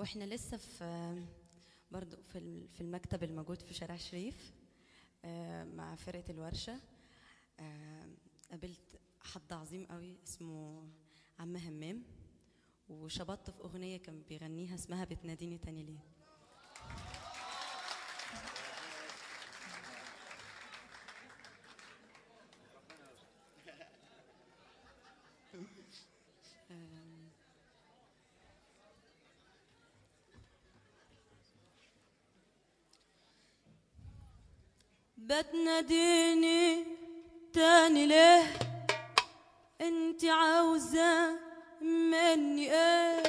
واحنا لسه في برضو في ال- في المكتب الموجود في شارع شريف آه، مع فرقة الورشة آه، قابلت حد عظيم قوي اسمه عم همام وشبطت في أغنية كان بيغنيها اسمها بتناديني تاني ليه بتناديني تاني ليه انت عاوزة مني ايه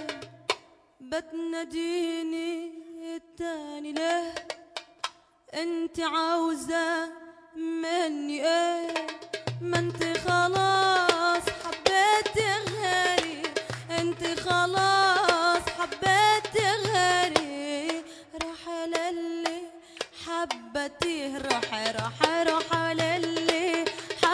بتناديني تاني ليه انت عاوزة مني ايه ما انت خلاص حبيت غيري انت خلاص حبيت غيري روح للي حبتيه روح روح روح للي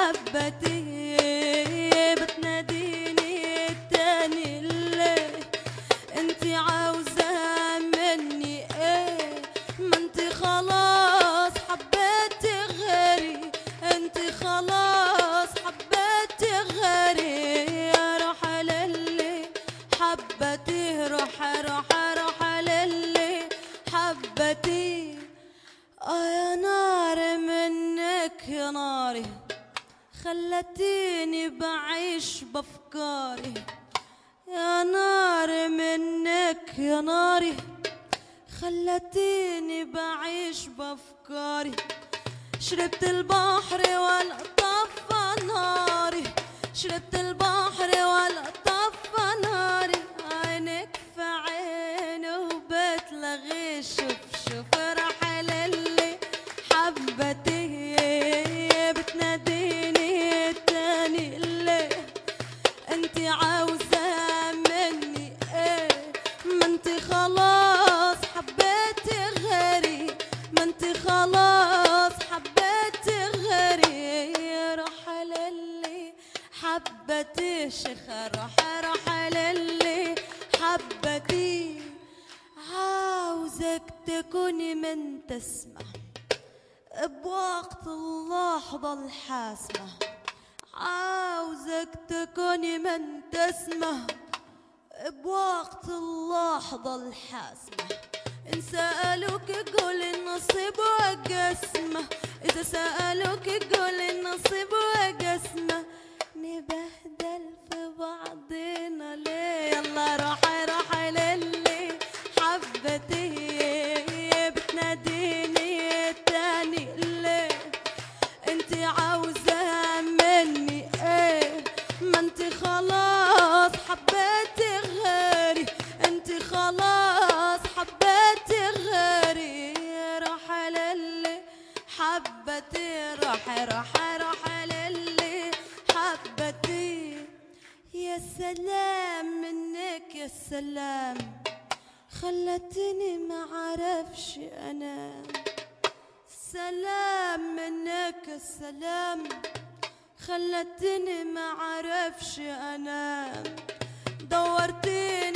حبتيه بتناديني تاني ليه انت عاوزة مني ايه ما انت خلاص حبيت غيري انت خلاص حبيت غيري روح للي حبتيه روح روح روح للي حبتيه اه يا نار منك يا ناري خلتيني بعيش بافكاري يا نار منك يا ناري خلتيني بعيش بافكاري شربت البحر ولا طفى ناري شربت البحر ولا طفى ناري عينك في عيني وبتلغي شوف شوف راح للي حبتي بتناديني تاني ليه انت عاوزة مني ايه ما انت خلاص حبيت غيري ما انت خلاص حبيت غيري روح للي حبتي شيخة روح روح للي حبتي عاوزك تكوني من تسمع بوقت اللحظة الحاسمة عاوزك تكوني من تسمع بوقت اللحظة الحاسمة إن سألوك قول النصيب وقسمة إذا سألوك قول النصيب وقسمة نبهدل في بعضنا ليه يلا روح روح للي حبتي بتناديني تاني ليه انت عاوزة مني ايه ما انت خلاص حبيت غيري انت خلاص حبيت غيري روح للي حبتي روح روح روح للي حبتي يا سلام منك يا سلام خلتني ما عرفش انام سلام منك السلام خلتني ما عرفش انام دورتي